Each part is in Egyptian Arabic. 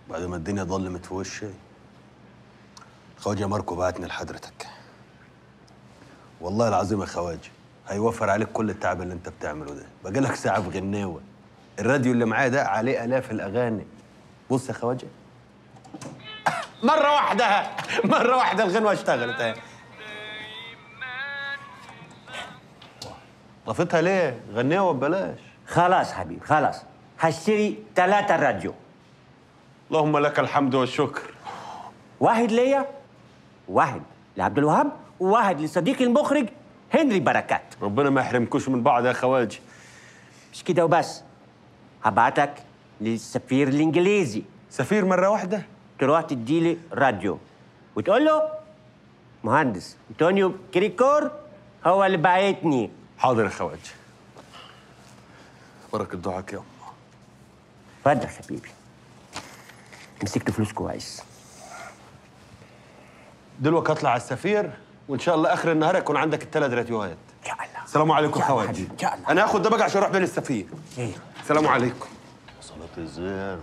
بعد ما الدنيا ضلمت في وشي خواجه ماركو بعتني لحضرتك والله العظيم يا خواجه هيوفر عليك كل التعب اللي انت بتعمله ده باقي لك ساعه في غناوه الراديو اللي معايا ده عليه الاف الاغاني بص يا خواجه مره واحده مره واحده الغنوه اشتغلت اهي طفتها ليه غناوه ببلاش خلاص حبيبي خلاص هشتري ثلاثة راديو اللهم لك الحمد والشكر واحد ليا واحد لعبد الوهاب وواحد لصديقي المخرج هنري بركات ربنا ما يحرمكوش من بعض يا خواجه مش كده وبس هبعتك للسفير الانجليزي سفير مره واحده تروح تديلي راديو وتقول له مهندس انطونيو كريكور هو اللي بعتني حاضر يا خواجه بركة دعاك يا أم اتفضل حبيبي مسكت فلوس كويس دلوقتي اطلع على السفير وان شاء الله اخر النهار يكون عندك الثلاث راديوهات ان شاء الله السلام عليكم إن شاء الله خواجه حبيبي، إن شاء الله. انا هاخد ده بقى عشان اروح بين السفير ايه السلام عليكم صلاة الزين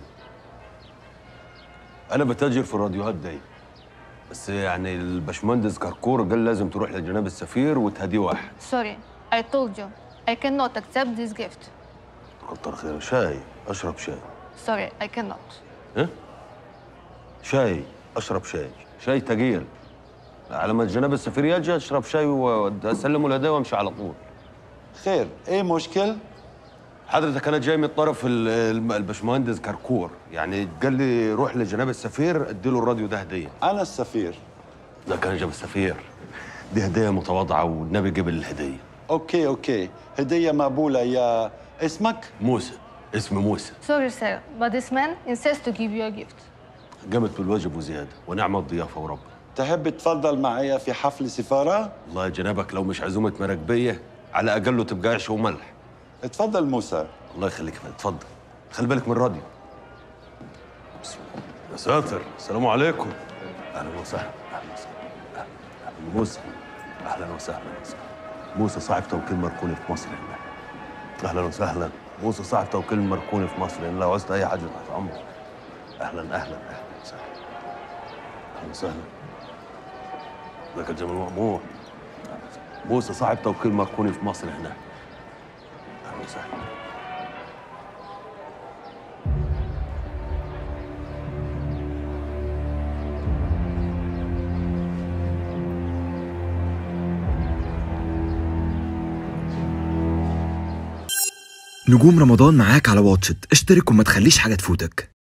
انا بتاجر في الراديوهات دي بس يعني الباشمهندس كركور قال لازم تروح لجناب السفير وتهديه واحد Sorry, I told you. I cannot accept this gift. كتر خير شاي اشرب شاي Sorry, I cannot. ها شاي اشرب شاي شاي تقيل على ما جناب السفير يجي اشرب شاي واسلمه الهدايا وامشي على طول خير ايه مشكل حضرتك انا جاي من طرف ال- الم- الباشمهندس كركور يعني قال لي روح لجناب السفير اديله الراديو ده هديه انا السفير ده كان جاب السفير دي هديه متواضعه والنبي جاب الهديه اوكي اوكي هديه مقبوله يا اسمك موسى اسم موسى Sorry, sir, but this man insists to give you a gift. قامت بالواجب وزياده ونعم الضيافه ورب تحب تفضل معي في حفل سفاره الله جنابك لو مش عزومه مراكبيه على اقله تبقى عيش وملح اتفضل موسى الله يخليك يا فندم اتفضل خلي بالك من الراديو بسم الله يا ساتر السلام عليكم اهلا وسهلا اهلا وسهلا أهلاً. أهلاً. موسى اهلا وسهلا موسى موسى صاحب توكيل مركوني في مصر هنا اهلا وسهلا موسى صاحب توكيل مركوني في مصر هنا لو عوزت اي حاجه تحت امرك اهلا اهلا اهلا وسهلا اهلا وسهلا ازيك يا جمال مأمور موسى صاحب توكيل مركوني في مصر هنا اهلا وسهلا نجوم رمضان معاك على واتشت اشترك وما تخليش حاجة تفوتك